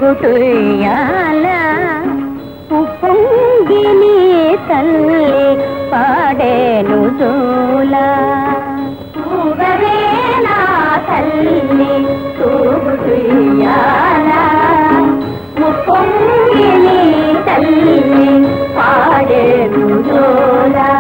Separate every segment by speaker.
Speaker 1: తూగుటుయ్యాల ఉప్పొంగిని తల్లి పాడేను జోలా తూగవే నా తల్లి తూగుటుయ్యాల ఉప్పొంగిని తల్లి పాడేను జోలా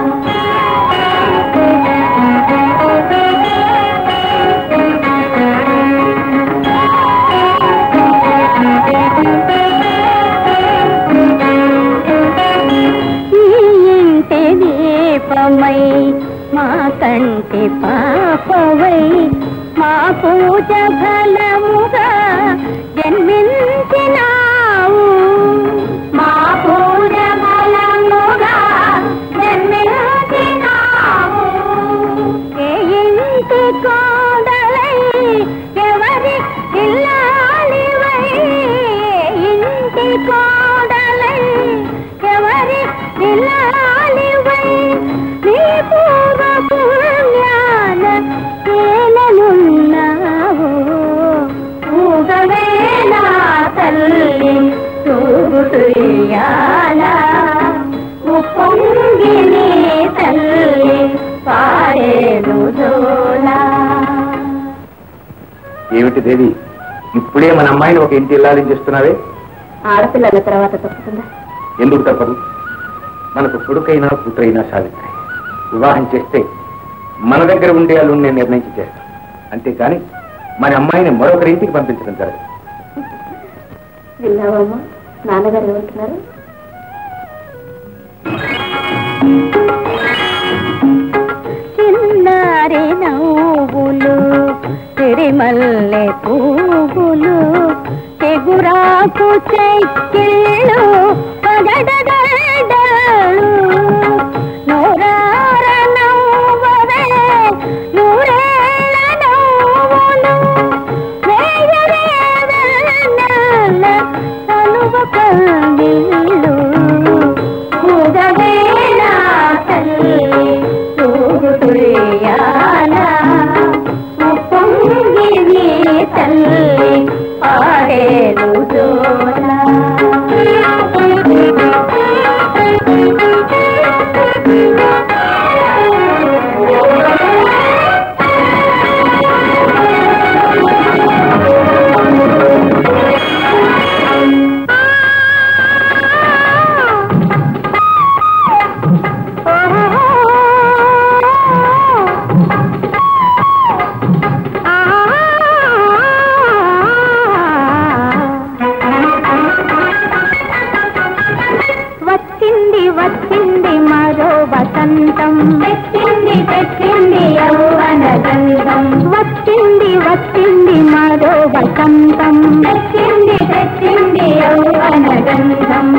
Speaker 1: ఈ ఇంటి దీపమై మా కంటి పాపవై మా పూజ ఫలముగా జన్మించినావు మా పూజ ఫలముగా జన్మించినావు ఏ ఇంటి కోడలై ఎవరి ఇల్లాలివై ఇంటి కోడలై ఎవరి ఇల్లాలివై నీ పూర్వ పుణ్యాన తేలనున్నావు ఊగవే నా తల్లి తూగుటుయ్యాల ఉప్పొంగిని తల్లి పాడేను జోలా
Speaker 2: ఏమిటి దేవి ఇప్పుడే మన అమ్మాయిని ఒక ఇంటి ఇల్లాలి చేస్తున్నావే
Speaker 1: ఆడపిల్లల తర్వాత తప్పుతుందా
Speaker 2: ఎందుకు తప్పదు మనకు కొడుకైనా కూతురైనా సాధిస్తాయి వివాహం చేస్తే మన దగ్గర ఉండే అల్లుడిని నిర్ణయించి చేస్తాం అంతేకాని మన అమ్మాయిని మరొకరి ఇంటికి పంపించడం జరగదు
Speaker 1: విన్నావమ్మా నాన్నగారు ఏమంటున్నారు చిన్నారి నవ్వులు సిరిమల్లె పువ్వులు తెగురాకు చెక్కిళ్ళు పగడగడలు నూరార నవ్వవే నూరేళ్ళ నవ్వులు వేయవే వెన్నెల కలువ కందిళ్ళు ఊగవేళ తల్లి తూగుటుయ్యాల ఉప్పొంగిని తల్లి పాడేను జోలా వచ్చింది వచ్చింది మరో వసంతం పెట్టింది పెట్టింది యౌవన గంధం వచ్చింది వచ్చింది మరో వసంతం పెట్టింది పెట్టింది యౌవన గంధం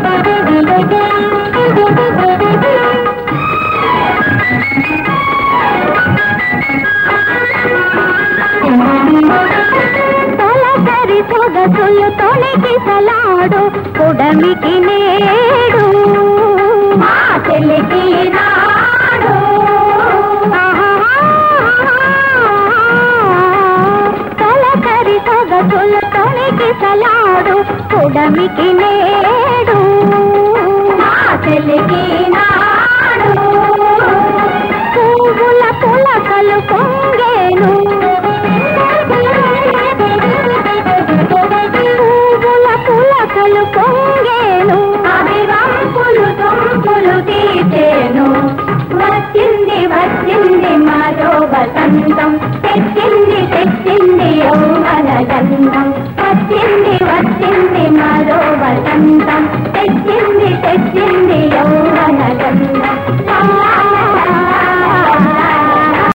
Speaker 1: తొలకరి సొగసులు తొలికి సలాడు పుడమికి నేడు మా చెల్లికి నాడు తొలకరి సొగసులు తొలికి సలాడు పుడమికి నేడు మా చెల్లికి నాడు పువ్వుల పులకలు పొంగేను పువ్వుల పులకలు పొంగేను అవి వంపులు తుంపులు తీసేను వచ్చింది వచ్చింది మరో వసంతం